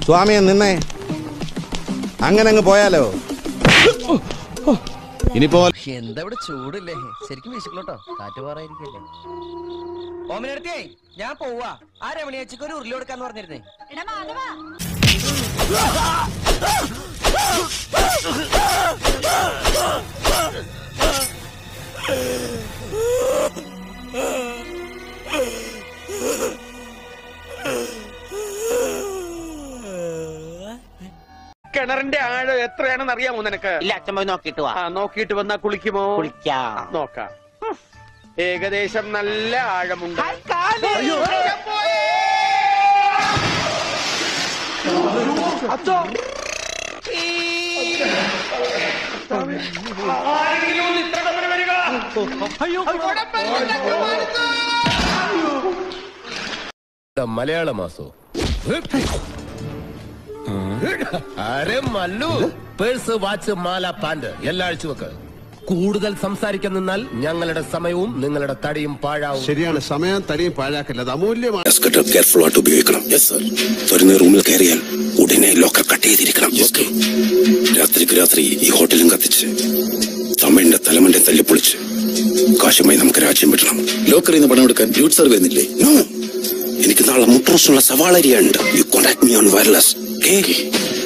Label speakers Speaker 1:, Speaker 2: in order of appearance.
Speaker 1: സ്വാമിയെ നിന്നേ അങ്ങനെ അങ്ങ് പോയാലോ ഇനിയിപ്പോ
Speaker 2: എന്താ ഇവിടെ ചൂടില്ലേ ശരിക്കും വീശിക്കലോട്ടോ കാറ്റ് പാറായിരിക്കല്ലേ ഓമിനടുത്തേ ഞാൻ പോവാ ആ രമണിയച്ചക്ക് ഒരു ഉരുളി കൊടുക്കാന്ന് പറഞ്ഞിരുന്നേ
Speaker 3: എടാ മാധവ
Speaker 4: കിണറിന്റെ ആഴം എത്രയാണെന്ന് അറിയാമോ നിനക്ക്
Speaker 5: ഇല്ല അച്ഛൻ പോയി നോക്കിട്ട് വാ
Speaker 4: ആ നോക്കിയിട്ട് വന്നാ കുളിക്കുമോ
Speaker 5: കുളിക്കാം
Speaker 4: നോക്കാം ഏകദേശം നല്ല ആഴമുണ്ട്
Speaker 6: മലയാള മാസോ അരെ മല്ലു പേഴ്സ് വാച്ച് മാല പാന്റ് എല്ലാം അഴിച്ചു വെക്ക് കൂടുതൽ സംസാരിക്കാൻ നിന്നാൽ ഞങ്ങളുടെ സമയവും നിങ്ങളുടെ തടിയും പാഴാവും
Speaker 7: ശരിയാണ് സമയം തടിയും പാഴാക്കല്ല അത് അമൂല്യമാണ്
Speaker 8: എസ്കട്ടർ കെയർഫുൾ ആയിട്ട് ഉപയോഗിക്കണം യെസ് സർ വരുന്ന റൂമിൽ കയറിയാൽ ഉടനെ ലോക്കർ കട്ട് ചെയ്തിരിക്കണം ഓക്കെ രാത്രിക്ക് രാത്രി ഈ ഹോട്ടലും കത്തിച്ച് തമിഴിന്റെ തലമന്റെ തല്ലിപ്പൊളിച്ച് കാശുമായി നമുക്ക് രാജ്യം വിടണം ലോക്കറിൽ നിന്ന് പണം എടുക്കാൻ യൂത്ത് സർവ് എന്നില്ലേ നോ എനിക്ക് നാളെ മുട്രോസുള്ള സവാളരിയുണ്ട് you contact me on wireless okay